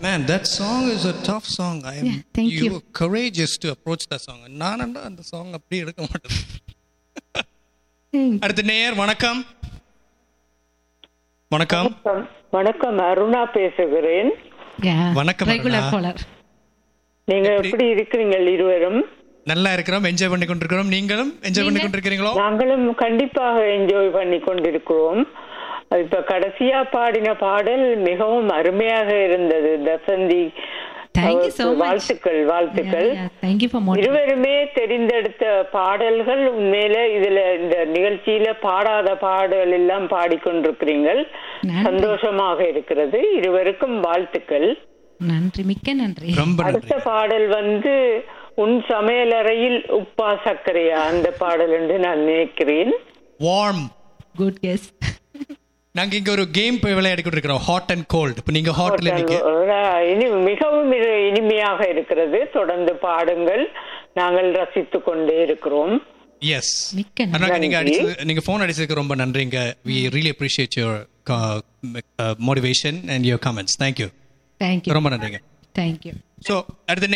Man, that song is a tough song. I am Yeah, thank you you. were courageous to approach that song. நானண்டா அந்த song அப்படியே எடுக்க மாட்டேன் Thank அடுத்த நேயர் வணக்கம் வணக்கம் வணக்கம் வணக்கம் அருணா பேசுகிறேன் Yeah. வணக்கம், Regular அருணா. caller. நீங்க எப்படி இருக்கிறீங்க இருவரும் நல்லா இருக்கிறோம் என்ஜாய் பண்ணி கொண்டிருக்கிறோம் நீங்களும் என்ஜாய் பண்ணி கொண்டிருக்கிறீங்களோ நாங்களும் கண்டிப்பாக என்ஜாய் பண்ணி கொண்டிருக்கிறோம் இப்ப கடைசியா பாடின பாடல் மிகவும் அருமையாக இருந்தது தசந்தி Thank you so அவருக்கு much. வாழ்த்துக்கள் வாழ்த்துக்கள் Yeah, yeah. Thank you for motivating. இருவருமே தெரிந்தெடுத்த பாடல்கள் உண்மையில இதுல இந்த நிகழ்ச்சியில பாடாத பாடல் எல்லாம் பாடிக்கொண்டிருக்கிறீர்கள் நன்றி. சந்தோஷமாக இருக்கிறது இருவருக்கும் வாழ்த்துக்கள் நன்றி மிக்க நன்றி ரொம்ப நன்றி அடுத்த பாடல் வந்து உன் சமையலறையில் உப்பா சர்க்கரையா அந்த பாடல் என்று நான் நினைக்கிறேன் வார்ம் குட் கெஸ் நாங்க இங்க ஒரு கேம் போய் விளையாடி கொண்டிருக்கிறோம் ஹாட் அண்ட் கோல்ட் இப்போ நீங்க ஹாட்ல நீங்க இனி மிகவும் இரு- இனிமையாக இருக்கிறது தொடர்ந்து பாடுங்கள் நாங்கள் ரசித்துக் கொண்டே இருக்கிறோம் எஸ் மிக்க நன்றி. அண்ணா நீங்க நன்றி. அடிச்சது நீங்க ஃபோன் அடிச்சதுக்கு ரொம்ப நன்றிங்க we really appreciate your motivation and your comments thank you thank you ரொம்ப நன்றிங்க தேங்க்யூ ஸோ அடுத்த